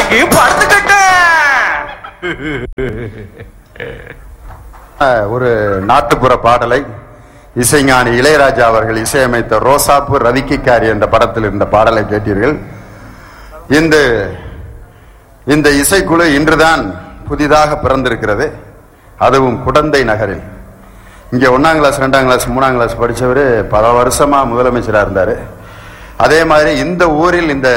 இன்னைக்கு அஹ், ஒரு நாட்டுப்புற பாடலை இசைஞானி இளையராஜா அவர்கள் இசையமைத்த ரோசாப்பு ரவிக்கிக்காரி என்ற படத்தில் இருந்த பாடலை கேட்டீர்கள் இந்த இந்த இசைக்குழு இன்றுதான் புதிதாக பிறந்திருக்கிறது அதுவும் குடந்தை நகரில் இங்க ஒன்னாம் கிளாஸ் ரெண்டாம் கிளாஸ் மூணாம் கிளாஸ் படிச்சவர் பல வருஷமா முதலமைச்சரா இருந்தாரு அதே மாதிரி இந்த ஊரில் இந்த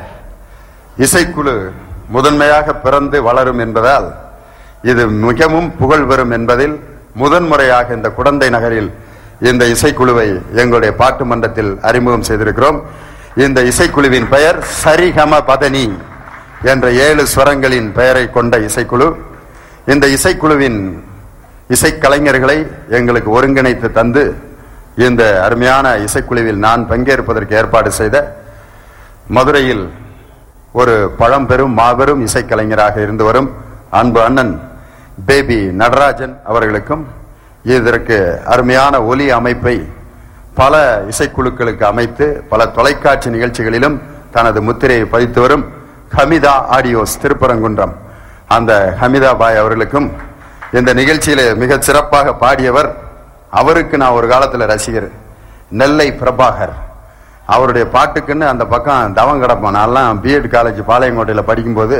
இசைக்குழு முதன்மையாக பிறந்து வளரும் என்பதால் இது மிகவும் புகழ் பெறும் என்பதில் முதன்முறையாக இந்த குடந்தை நகரில் இந்த இசைக்குழுவை எங்களுடைய பாட்டு மன்றத்தில் அறிமுகம் செய்திருக்கிறோம் இந்த இசைக்குழுவின் பெயர் சரிகம பதனி என்ற ஏழு ஸ்வரங்களின் பெயரை கொண்ட இசைக்குழு இந்த இசைக்குழுவின் இசைக்கலைஞர்களை எங்களுக்கு ஒருங்கிணைத்து தந்து இந்த அருமையான இசைக்குழுவில் நான் பங்கேற்பதற்கு ஏற்பாடு செய்த மதுரையில் ஒரு பழம்பெரும் மாபெரும் இசைக்கலைஞராக இருந்து வரும் அன்பு அண்ணன் பேபி நடராஜன் அவர்களுக்கும் இதற்கு அருமையான ஒலி அமைப்பை பல இசைக்குழுக்களுக்கு அமைத்து பல தொலைக்காட்சி நிகழ்ச்சிகளிலும் தனது முத்திரையை பதித்து வரும் ஹமிதா ஆடியோஸ் திருப்பரங்குன்றம் அந்த ஹமிதா பாய் அவர்களுக்கும் இந்த நிகழ்ச்சியில மிக சிறப்பாக பாடியவர் அவருக்கு நான் ஒரு காலத்துல ரசிகர் நெல்லை பிரபாகர் அவருடைய பாட்டுக்குன்னு அந்த பக்கம் தவம் கிடப்பான் நான்லாம் பிஎட் காலேஜ் பாளையங்கோட்டையில் படிக்கும்போது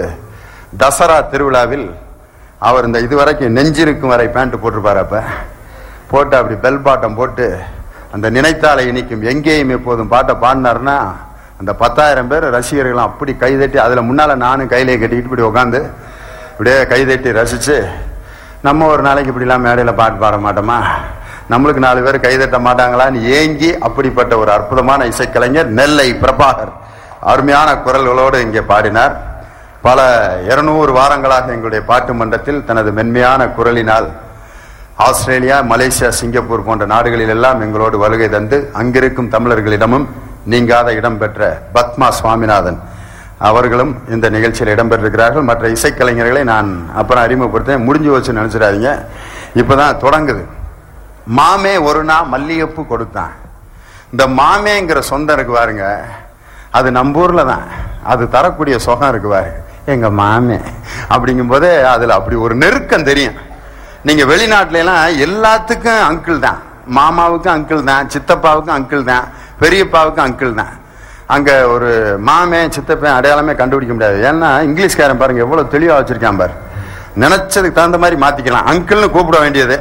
தசரா திருவிழாவில் அவர் இந்த இதுவரைக்கும் நெஞ்சிருக்கும் வரை பேண்ட் போட்டிருப்பார் அப்ப போட்டு அப்படி பெல் பாட்டம் போட்டு அந்த நினைத்தாலை இனிக்கும் எங்கேயும் எப்போதும் பாட்டை பாடினாருன்னா அந்த பத்தாயிரம் பேர் ரசிகர்களும் அப்படி கைதட்டி அதுல முன்னால நானும் கையிலே கட்டிக்கிட்டு இப்படி உட்காந்து இப்படியே கைதட்டி ரசிச்சு நம்ம ஒரு நாளைக்கு இப்படிலாம் மேடையில் பாட்டு பாட மாட்டோமா நம்மளுக்கு நாலு பேர் கைதட்ட மாட்டாங்களான்னு ஏங்கி அப்படிப்பட்ட ஒரு அற்புதமான இசைக்கலைஞர் நெல்லை பிரபாகர் அருமையான குரல்களோடு இங்கே பாடினார் பல இருநூறு வாரங்களாக எங்களுடைய பாட்டு மன்றத்தில் தனது மென்மையான குரலினால் ஆஸ்திரேலியா மலேசியா சிங்கப்பூர் போன்ற நாடுகளில் எல்லாம் எங்களோடு வருகை தந்து அங்கிருக்கும் தமிழர்களிடமும் நீங்காத இடம் பெற்ற பத்மா சுவாமிநாதன் அவர்களும் இந்த நிகழ்ச்சியில் இடம்பெற்றிருக்கிறார்கள் மற்ற இசைக்கலைஞர்களை நான் அப்புறம் அறிமுகப்படுத்தேன் முடிஞ்சு வச்சு நினைச்சிடாதீங்க இப்பதான் தொடங்குது மாமே ஒரு நாள் மல்லிகைப்பூ கொடுத்தான் இந்த மாமேங்கிற சொந்தம் இருக்கு பாருங்க அது நம்ம ஊர்ல தான் அது தரக்கூடிய சுகம் இருக்கு பாருங்க எங்க மாமே அப்படிங்கும் போதே அதுல அப்படி ஒரு நெருக்கம் தெரியும் நீங்க வெளிநாட்டுல எல்லாம் எல்லாத்துக்கும் அங்கிள் தான் மாமாவுக்கும் அங்கிள் தான் சித்தப்பாவுக்கும் அங்கிள் தான் பெரியப்பாவுக்கும் அங்கிள் தான் அங்க ஒரு மாமே சித்தப்பன் அடையாளமே கண்டுபிடிக்க முடியாது ஏன்னா இங்கிலீஷ்காரன் பாருங்க எவ்வளவு தெளிவா வச்சிருக்கான் பாரு நினைச்சதுக்கு தகுந்த மாதிரி மாத்திக்கலாம் அங்கிள்னு கூப்பிட வேண்டியது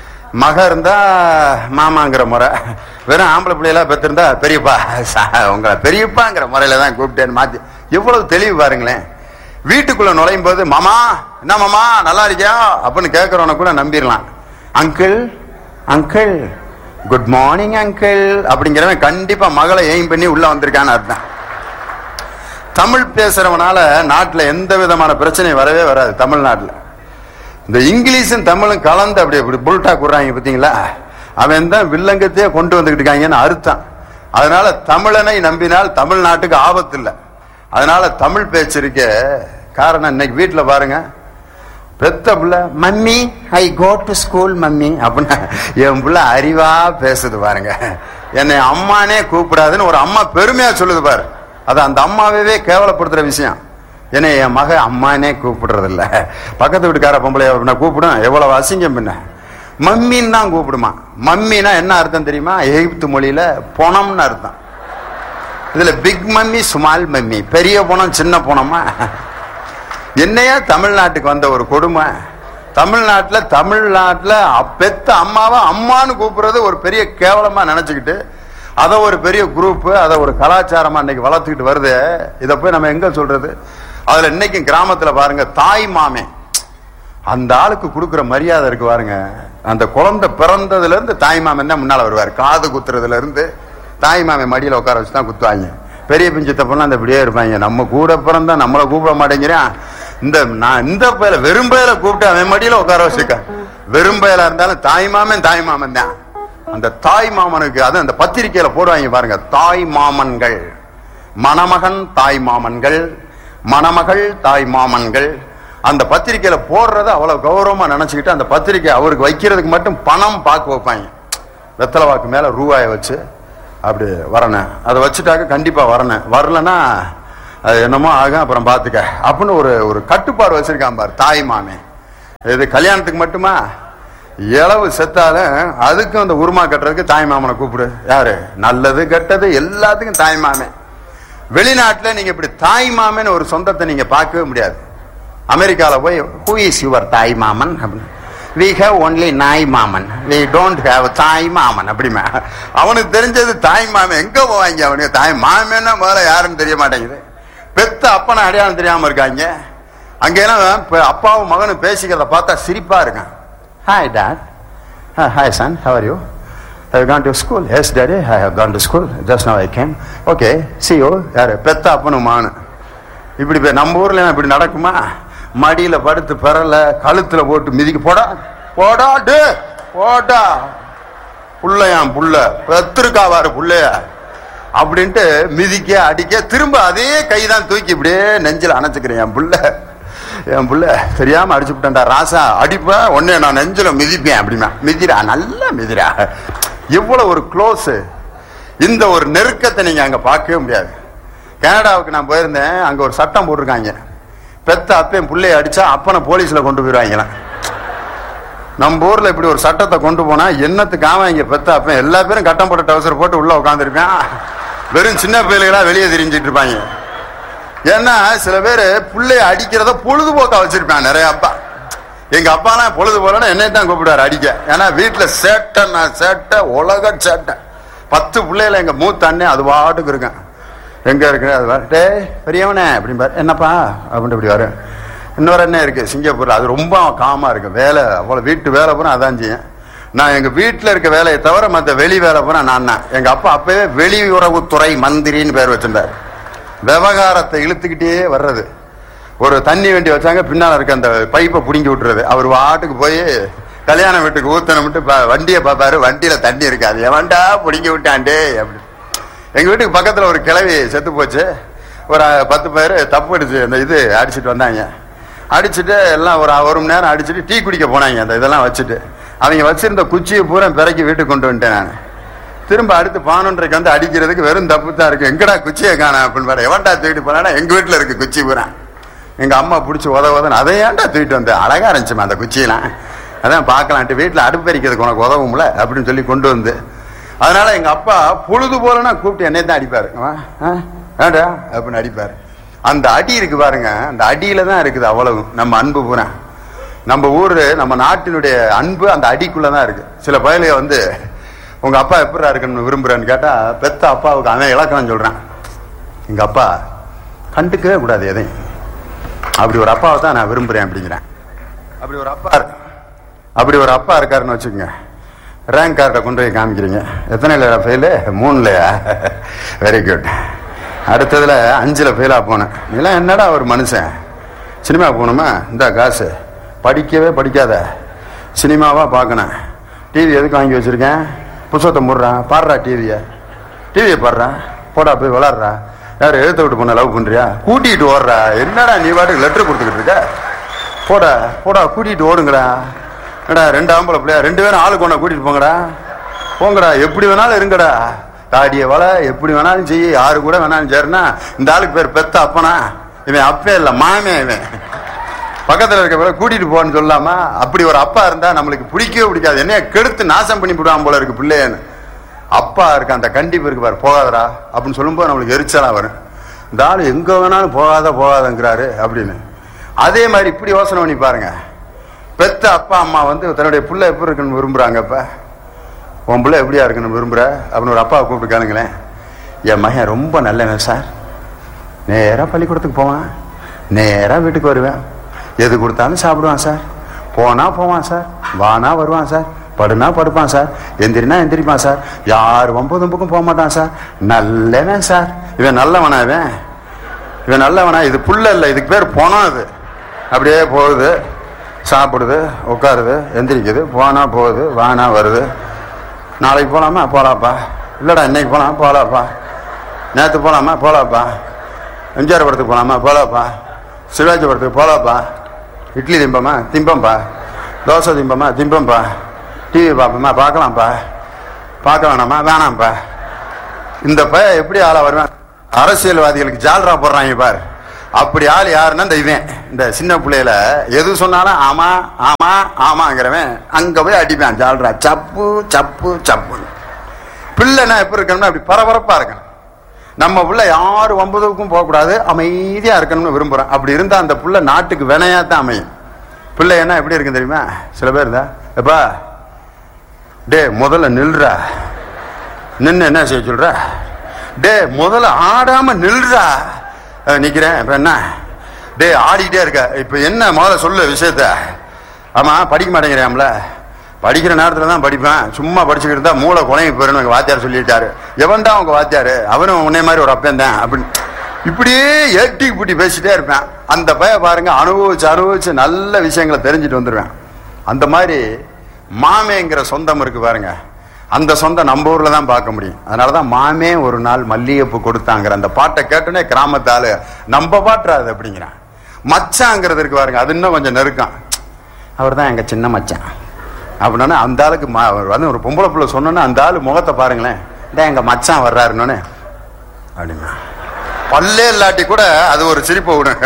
மக இருந்தா மாமாங்கிற முறை வெறும் ஆம்பளை பிள்ளைகளா பெற்றிருந்தா பெரியப்பா சா- உங்களை பெரியப்பாங்கிற முறையில தான் கூப்பிட்டேன்னு மாத்தி எவ்வளவு தெளிவு பாருங்களேன் வீட்டுக்குள்ள நுழையும் போது மாமா என்ன மாமா நல்லா இருக்கியா அப்படின்னு கேட்கறவன கூட நம்பிடலாம் uncle uncle good morning uncle அப்படிங்கிறவன் கண்டிப்பா மகளை எய்ம் பண்ணி உள்ள வந்திருக்கான்னு அர்த்தம் தமிழ் பேசுறவனால நாட்டுல எந்த விதமான பிரச்சனையும் வரவே வராது தமிழ்நாட்டுல இந்த இங்கிலீஷும் தமிழும் கலந்து அப்படி இப்படி புல்டா குடுறாங்க பாத்தீங்களா அவன் தான் வில்லங்கத்தையே கொண்டு வந்துகிட்டு இருக்காங்கன்னு அர்த்தம் அதனால தமிழனை நம்பினால் தமிழ்நாட்டுக்கு ஆபத்து இல்லை அதனால தமிழ் பேச்சு இருக்க காரணம் இன்னைக்கு வீட்டுல பாருங்க பெத்த புள்ள mummy I go to school mummy அப்படின்னா என் புள்ள அறிவா பேசுது பாருங்க என்னை அம்மானே கூப்பிடாதுன்னு ஒரு அம்மா பெருமையா சொல்லுது பாரு அது அந்த அம்மாவே கேவலப்படுத்துற விஷயம் என்னை என் மக அம்மானே கூப்பிடுறது இல்ல பக்கத்து வீட்டுக்கார பொம்பளை அப்படின்னா கூப்பிடும் எவ்வளவு அசிங்கம் பின்ன மம்மின்னு தான் கூப்பிடுமா மம்மினா என்ன அர்த்தம் தெரியுமா எகிப்து மொழியில பொணம்னு அர்த்தம் இதுல பிக் மம்மி ஸ்மால் மம்மி பெரிய பணம் சின்ன பணமா என்னையா தமிழ்நாட்டுக்கு வந்த ஒரு கொடுமை தமிழ்நாட்டுல தமிழ்நாட்டுல பெத்த அம்மாவை அம்மான்னு கூப்பிடுறது ஒரு பெரிய கேவலமா நினைச்சுக்கிட்டு அதை ஒரு பெரிய குரூப் அதை ஒரு கலாச்சாரமா இன்னைக்கு வளர்த்துக்கிட்டு வருது இதை போய் நம்ம எங்க சொல்றது அதுல இன்னைக்கும் கிராமத்துல பாருங்க தாய் மாமே அந்த ஆளுக்கு கொடுக்குற மரியாதை இருக்கு பாருங்க அந்த குழந்தை பிறந்ததுல இருந்து தாய் மாமன் தான் முன்னால வருவார் காது குத்துறதுல இருந்து தாய் மாமன் மடியில உட்கார வச்சு தான் குத்துவாங்க பெரிய பிஞ்சித்தப்பெல்லாம் அந்த இப்படியே இருப்பாங்க நம்ம கூட பிறந்தா நம்மளை கூப்பிட மாட்டேங்கிறான் இந்த நான் இந்த பயல வெறும் பயல கூப்பிட்டு அவன் மடியில உட்கார வச்சுக்க வெறும் பயலா இருந்தாலும் தாய் மாமன் தாய் மாமன் தான் அந்த தாய் மாமனுக்கு அது அந்த பத்திரிக்கையில போடுவாங்க பாருங்க தாய் மாமன்கள் மணமகன் தாய் மாமன்கள் மணமகள் தாய் மாமன்கள் அந்த பத்திரிக்கையில போடுறத அவ்வளவு கௌரவமா நினைச்சுக்கிட்டு அந்த பத்திரிக்கை அவருக்கு வைக்கிறதுக்கு மட்டும் பணம் பாக்கு வைப்பாங்க வெத்தலை வாக்கு மேல ரூபாயை வச்சு அப்படி வரணும் அதை வச்சுட்டாக்க கண்டிப்பா வரணும் வரலன்னா அது என்னமோ ஆகும் அப்புறம் பார்த்துக்க அப்படின்னு ஒரு ஒரு கட்டுப்பாடு வச்சிருக்கான் பாரு தாய் மாமே இது கல்யாணத்துக்கு மட்டுமா இளவு செத்தாலும் அதுக்கும் அந்த உருமா கட்டுறதுக்கு தாய் மாமனை கூப்பிடு யாரு நல்லது கெட்டது எல்லாத்துக்கும் தாய் மாமே வெளிநாட்டுல நீங்க இப்படி தாய் மாமன் ஒரு சொந்தத்தை நீங்க பார்க்கவே முடியாது அமெரிக்கால போய் ஹூ இஸ் யுவர் தாய் மாமன் அப்படின்னு வி ஹேவ் ஒன்லி நாய் மாமன் வி டோன்ட் ஹேவ் தாய் மாமன் அப்படிமா அவனுக்கு தெரிஞ்சது தாய் மாமன் எங்க போவாங்க அவனுக்கு தாய் மாமன்னா முதல்ல யாருன்னு தெரிய மாட்டேங்குது பெத்த அப்பனை அடையாளம் தெரியாம இருக்காங்க அங்கெல்லாம் இப்ப அப்பாவும் மகனும் பேசிக்கிறத பார்த்தா சிரிப்பா இருக்கான் hi dad hi son how are you Have you gone to school? Yes, daddy, I have gone to school. Just now I came. Okay, see you. யாரு பெத்த அப்பனும் மானு இப்படி போய் நம்ம ஊர்ல இப்படி நடக்குமா மடியில படுத்து பெறல கழுத்துல போட்டு மிதிக்க போடா போடா டே போடா புள்ளையாம் புள்ள பெத்திருக்காவாரு புள்ளைய அப்படின்ட்டு மிதிக்க அடிக்க திரும்ப அதே கைதான் தூக்கி இப்படியே நெஞ்சில அணைச்சுக்கிறேன் என் புள்ள என் புள்ள தெரியாம அடிச்சு விட்டேன்டா ராசா அடிப்பேன் உடனே நான் நெஞ்சில மிதிப்பேன் அப்படின்னா மிதிரா நல்லா மிதிரா இவ்வளவு ஒரு க்ளோஸ் இந்த ஒரு நெருக்கத்தை நீங்க அங்க பார்க்கவே முடியாது கனடாவுக்கு நான் போயிருந்தேன் அங்க ஒரு சட்டம் போட்டிருக்காங்க பெத்த அப்பையும் புள்ளைய அடிச்சா அப்பனை போலீஸ்ல கொண்டு போயிடுவாங்களாம் நம்ம ஊர்ல இப்படி ஒரு சட்டத்தை கொண்டு போனா என்னத்துக்கு ஆமா இங்க பெத்த அப்பன் எல்லா பேரும் கட்டம் போட்ட டவுசர் போட்டு உள்ள உட்காந்துருப்பான் வெறும் சின்ன பிள்ளைகளா வெளியே திரிஞ்சிட்டு இருப்பாங்க ஏன்னா சில பேர் பிள்ளைய அடிக்கிறத பொழுதுபோக்கா வச்சிருப்பான் நிறைய அப்பா எங்க அப்பாலாம் பொழுது போலன்னா என்னை தான் கூப்பிடுவாரு அடிக்க ஏன்னா வீட்டுல சேட்டை நான் சேட்டை உலக சேட்டை பத்து பிள்ளைகள எங்க மூத்த அண்ணன் அது பாட்டுக்கு இருக்கேன் எங்க இருக்கு அது பாரு, டேய் பெரியவனே அப்படிம்பாரு என்னப்பா அப்படின்ட்டு இப்படி வரும் இன்னொரு அண்ணன் இருக்கு சிங்கப்பூர்ல அது ரொம்ப காமா இருக்கு வேலை அவ்வளவு வீட்டு வேலை பூரா அதான் செய்யும் நான் எங்க வீட்டுல இருக்க வேலையை தவிர மத்த வெளி வேலை பூரா நான் தான் எங்க அப்பா அப்பவே வெளியுறவுத்துறை மந்திரின்னு பேர் வச்சிருந்தாரு விவகாரத்தை இழுத்துக்கிட்டே வர்றது ஒரு தண்ணி வண்டி வச்சாங்க பின்னால இருக்க அந்த பைப்பை புடுங்கி விட்டுறது அவர் வாட்டுக்கு போய் கல்யாண வீட்டுக்கு ஊத்தணும்ட்டு ப- வண்டியை பார்ப்பாரு வண்டியில தண்ணி இருக்காது எவன்டா புடுங்கி விட்டான்டே அப்படி எங்க வீட்டுக்கு பக்கத்துல ஒரு கிளவி செத்து போச்சு ஒரு அஹ், பத்து பேர் தப்பு அடிச்சு அந்த இது அடிச்சிட்டு வந்தாங்க அடிச்சுட்டு எல்லாம் ஒரு ஒரு மணி நேரம் அடிச்சுட்டு டீ குடிக்க போனாங்க அந்த இதெல்லாம் வச்சுட்டு அவங்க வச்சிருந்த குச்சியை பூரா பிறக்கி வீட்டுக்கு கொண்டு வந்துட்டேன் நான் திரும்ப அடுத்து பானொன்றைக்கு வந்து அடிக்கிறதுக்கு வெறும் தப்பு தான் இருக்கு எங்கடா குச்சியை காண அப்படின்னு பாரு எவன்டா தூக்கிட்டு போனா எங்க வீட்டுல இருக்கு குச்சி பூரா எங்க அம்மா பிடிச்சி உத உதன்னு அதை ஏன்டா தூக்கிட்டு வந்தேன் அழகா இருந்துச்சுமா அந்த குச்சியெல்லாம் அதான் பார்க்கலான்ட்டு வீட்டுல அடுப்பு எரிக்கிறதுக்கு உனக்கு உதவும்ல அப்படின்னு சொல்லி கொண்டு வந்து அதனால எங்க அப்பா பொழுது போலனா கூப்பிட்டு என்னை தான் அடிப்பாரு வா, ஆ, ஏன்டா அப்படின்னு அடிப்பாரு அந்த அடி இருக்கு பாருங்க அந்த அடியில தான் இருக்குது அவ்வளவு நம்ம அன்பு பூரா நம்ம ஊரு நம்ம நாட்டினுடைய அன்பு அந்த அடிக்குள்ள தான் இருக்கு சில பயலுக வந்து உங்க அப்பா எப்படா இருக்கணும்னு விரும்புறேன்னு கேட்டா பெத்த அப்பாவுக்கு அவன் இலக்கணம் சொல்றான் எங்க அப்பா கண்டுக்கவே கூடாது எதையும் அப்படி ஒரு அப்பாவை தான் நான் விரும்புறேன் அப்படிங்கிறேன் அப்படி ஒரு அப்பா இருக்கு. அப்படி ஒரு அப்பா இருக்காருன்னு வச்சுக்கோங்க ரேங்க் கார்டை கொண்டு போய் காமிக்கிறீங்க எத்தனை இல்லையா ஃபெயிலு மூணுலையா வெரி குட் அடுத்ததுல அஞ்சுல ஃபெயிலா போனேன் நீலாம் என்னடா ஒரு மனுஷன் சினிமா போகணுமா இந்த காசு படிக்கவே படிக்காத சினிமாவா பார்க்கணும் டிவி எதுக்கு வாங்கி வச்சிருக்கேன் புத்தகத்தை முடுறான் பாடுறா டிவியை டிவியை பாடுறா போடா போய் விளாடுறா யார் எழுத்த விட்டு பொண்ணை லவ் பண்றியா கூட்டிகிட்டு ஓடுறா என்னடா நீ பாட்டுக்கு லெட்டர் கொடுத்துக்கிட்டு இருக்க போடா போடா கூட்டிகிட்டு ஓடுங்கடா என்னடா ரெண்டு ஆம்பளை பிள்ளையா ரெண்டு பேரும் ஆளுக்கு ஒண்ணா கூட்டிட்டு போங்கடா போங்கடா எப்படி வேணாலும் இருங்கடா தாடிய வள எப்படி வேணாலும் செய்ய யாரு கூட வேணாலும் சேருனா இந்த ஆளுக்கு பேர் பெத்த அப்பனா இவன் அப்பே இல்ல மாமே இவன் பக்கத்துல இருக்க பேரை கூட்டிட்டு போன்னு சொல்லாம அப்படி ஒரு அப்பா இருந்தா நம்மளுக்கு பிடிக்கவே பிடிக்காது என்னைய கெடுத்து நாசம் பண்ணி விடுவான் போல இருக்கு பிள்ளையன்னு அப்பா இருக்க அந்த கண்டிப்பு இருக்கு பாரு போகாதடா அப்படின்னு சொல்லும்போது நம்மளுக்கு எரிச்சலா வரும் இந்த ஆளு எங்க வேணாலும் போகாத போகாதங்கிறாரு அப்படின்னு அதே மாதிரி இப்படி யோசனை பண்ணி பாருங்க பெத்த அப்பா அம்மா வந்து தன்னுடைய புள்ள எப்படி இருக்குன்னு விரும்புறாங்க இப்ப உன் பிள்ளை எப்படியா இருக்குன்னு விரும்புற அப்படின்னு ஒரு அப்பாவை கூப்பிட்டு கேளுங்களேன் என் மகன் ரொம்ப நல்லவன் சார் நேரா பள்ளிக்கூடத்துக்கு போவான் நேரா வீட்டுக்கு வருவேன் எது கொடுத்தாலும் சாப்பிடுவான் சார் போனா போவான் சார் வானா வருவான் சார் படுனா படுப்பான் சார் எந்திரினா எந்திரிப்பான் சார் யார் ஒன்பது ஒன்பதுக்கும் போக மாட்டான் சார் நல்லவன் சார் இவன் நல்லவனா இவன் இவன் நல்லவனா இது புல்ல இல்லை இதுக்கு பேர் பணம் இது அப்படியே போகுது சாப்பிடுது உட்காருது எந்திரிக்குது போனா போகுது வானா வருது நாளைக்கு போலாமா போலாப்பா இல்லடா இன்னைக்கு போலாம் போலாப்பா நேற்று போலாமா போலாப்பா எம்ஜிஆர் படத்துக்கு போலாமா போலாப்பா சிவாஜி படத்துக்கு போலாப்பா இட்லி திம்பமா திம்பம்பா தோசை திம்பமா திம்பம்பா டிவி பார்ப்போமா பார்க்கலாம்ப்பா பார்க்க வேணாமா வேணாம்ப்பா இந்த பையன் எப்படி ஆளா வருவேன் அரசியல்வாதிகளுக்கு ஜால்ரா போடுறாங்க பார் அப்படி ஆள் யாருன்னா இந்த இவன் இந்த சின்ன பிள்ளையில எது சொன்னாலும் ஆமா ஆமா ஆமாங்கிறவன் அங்க போய் அடிப்பான் ஜால்ரா சப்பு சப்பு சப்பு பிள்ளைனா எப்ப இருக்கணும்னா அப்படி பரபரப்பா இருக்கணும் நம்ம புள்ள யாரும் ஒன்பதுக்கும் போகக்கூடாது அமைதியா இருக்கணும்னு விரும்புறோம் அப்படி இருந்தா அந்த புள்ள நாட்டுக்கு வினையா தான் அமையும் பிள்ளை என்ன எப்படி இருக்கு தெரியுமா சில பேர் இருந்தா எப்பா டே முதல்ல நில்றா நின்று என்ன செய்ய சொல்ற டே முதல்ல ஆடாம நில்றா அஹ், நிக்கிறேன் இப்ப என்ன டே ஆடிக்கிட்டே இருக்க இப்ப என்ன முதல்ல சொல்லு விஷயத்த ஆமா படிக்க மாட்டேங்கிறாம்ல படிக்கிற நேரத்துல தான் படிப்பேன் சும்மா படிச்சுக்கிட்டு இருந்தா மூளை குழம்பு போயிடும் எங்க வாத்தியார் சொல்லிட்டாரு எவன்டா உங்க வாத்தியாரு அவனும் உன்னை மாதிரி ஒரு அப்பன் தான் அப்படின்னு இப்படியே ஏட்டி இப்படி பேசிட்டே இருப்பேன் அந்த பைய பாருங்க அனுபவிச்சு அனுபவிச்சு நல்ல விஷயங்களை தெரிஞ்சுட்டு வந்துருவேன் அந்த மாதிரி மாமேங்கிற சொந்தம் இருக்கு பாருங்க அந்த சொந்தம் நம்ம ஊர்ல தான் பார்க்க முடியும் அதனாலதான் மாமே ஒரு நாள் மல்லிகைப்பூ கொடுத்தாங்கிற அந்த பாட்டை கேட்டோன்னே கிராமத்தாலு நம்ம பாட்டுறாது அப்படிங்கிறான் மச்சாங்கிறது இருக்கு பாருங்க அது இன்னும் கொஞ்சம் நெருக்கம் அவர் தான் எங்க சின்ன மச்சான் அப்படின்னா அந்த ஆளுக்கு ம- அவர் வந்து ஒரு பொம்பளை பிள்ளை சொன்னோன்னா அந்த ஆளு முகத்தை பாருங்களேன் இந்த எங்க மச்சான் வர்றாருன்னு அப்படின்னா பல்லே இல்லாட்டி கூட அது ஒரு சிரிப்பு விடுங்க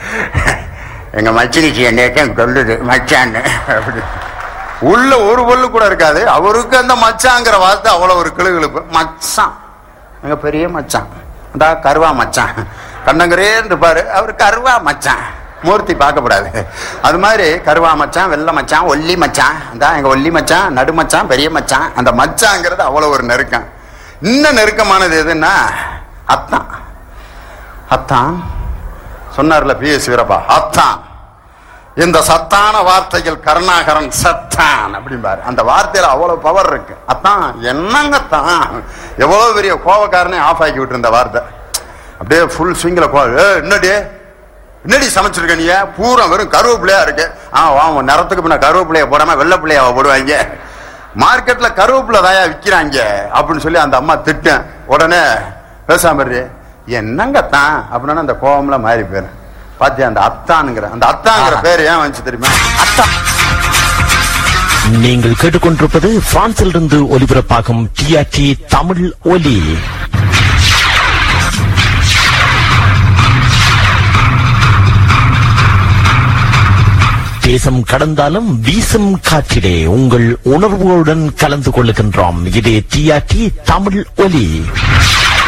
எங்க மச்சினிக்கு என்னைக்கும் சொல்லுது மச்சான்னு அப்படி உள்ள ஒரு பொல்லு கூட இருக்காது அவருக்கு அந்த மச்சாங்கிற வார்த்தை அவ்வளவு ஒரு கிளுகிழுப்பு மச்சான் எங்க பெரிய மச்சான் அந்த கருவா மச்சான் கண்ணங்கரேன்னு இருப்பாரு அவர் கருவா மச்சான் மூர்த்தி பார்க்கப்படாது அது மாதிரி கருவா மச்சான் வெள்ளை மச்சான் ஒல்லி மச்சான் அந்த எங்க ஒல்லி மச்சான் நடு மச்சான் பெரிய மச்சான் அந்த மச்சாங்கிறது அவ்வளவு ஒரு நெருக்கம் இன்னும் நெருக்கமானது எதுன்னா அத்தான் அத்தான் சொன்னார்ல பி எஸ் வீரப்பா அத்தான் இந்த சத்தான வார்த்தைகள் கருணாகரன் சத்தான் அப்படிம்பாரு அந்த வார்த்தையில அவ்வளவு பவர் இருக்கு அத்தான் என்னங்கத்தான் எவ்வளவு பெரிய கோவக்காரனே ஆஃப் ஆக்கி விட்டு இந்த வார்த்தை அப்படியே ஃபுல் ஸ்விங்கில் கோ ஏ என்னடி என்னடி சமைச்சிருக்க நீ பூரா வெறும் கருவேப்பிலையா இருக்கு ஆ வா நிறத்துக்கு பின்ன கருவேப்பிலைய போடாம வெள்ளை பிள்ளையாவ போடுவாங்க மார்க்கெட்ல கருவேப்பிலை தாயா விக்கிறாங்க அப்படின்னு சொல்லி அந்த அம்மா திட்டேன் உடனே பேசாம இரு. என்னங்கத்தான் அப்படின்னா அந்த கோவம்லாம் மாறி போயிரு பாத்தியா அந்த அத்தானுங்கிற அந்த அத்தாங்கிற பேர் ஏன் வந்துச்சு தெரியுமா அத்தா நீங்கள் கேட்டுக்கொண்டிருப்பது பிரான்சிலிருந்து ஒலிபரப்பாகும் டிஆர்டி தமிழ் ஒலி தேசம் கடந்தாலும் வீசும் காற்றிலே உங்கள் உணர்வுகளுடன் கலந்து கொள்ளுகின்றோம் இது டிஆர்டி தமிழ் ஒலி